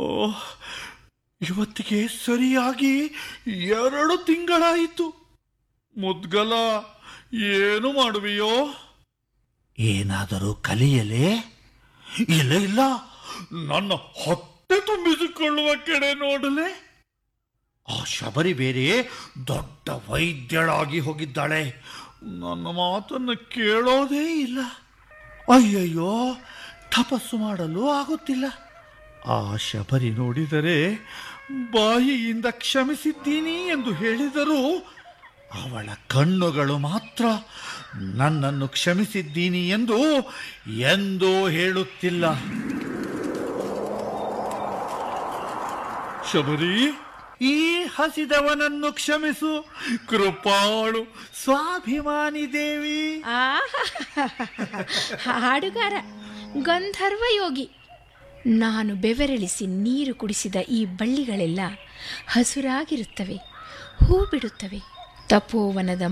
ಇವತ್ತಿಗೆ ಸರಿಯಾಗಿ ಎರಡು ತಿಂಗಳಾಯಿತು ಮುದ್ಗಲ ಏನು ಮಾಡುವಿಯೋ ಏನಾದರೂ ಕಲಿಯಲೇ ಇಲ್ಲ ಇಲ್ಲ ನನ್ನ ಹೊಟ್ಟೆ ತುಂಬಿಸಿಕೊಳ್ಳುವ ಕಡೆ ನೋಡಲೆ ಆ ಶಬರಿ ಬೇರೆ ದೊಡ್ಡ ವೈದ್ಯಳಾಗಿ ಹೋಗಿದ್ದಾಳೆ ನನ್ನ ಮಾತನ್ನು ಕೇಳೋದೇ ಇಲ್ಲ ಅಯ್ಯಯ್ಯೋ ತಪಸ್ಸು ಮಾಡಲು ಆಗುತ್ತಿಲ್ಲ ಆ ಶಬರಿ ನೋಡಿದರೆ ಬಾಯಿಯಿಂದ ಕ್ಷಮಿಸಿದ್ದೀನಿ ಎಂದು ಹೇಳಿದರೂ ಅವಳ ಕಣ್ಣುಗಳು ಮಾತ್ರ ನನ್ನನ್ನು ಕ್ಷಮಿಸಿದ್ದೀನಿ ಎಂದು ಎಂದೂ ಹೇಳುತ್ತಿಲ್ಲ ಶಬರಿ ಈ ಹಸಿದವನನ್ನು ಕ್ಷಮಿಸು ಕೃಪಾಳು ಸ್ವಾಭಿಮಾನಿ ದೇವಿ ಆಹಾ ಹಾಡುಗಾರ ಗಂಧರ್ವ ಯೋಗಿ ನಾನು ಬೆವರಿಳಿಸಿ ನೀರು ಕುಡಿಸಿದ ಈ ಬಳ್ಳಿಗಳೆಲ್ಲ ಹಸುರಾಗಿರುತ್ತವೆ ಹೂ ಬಿಡುತ್ತವೆ ತಪೋವನದ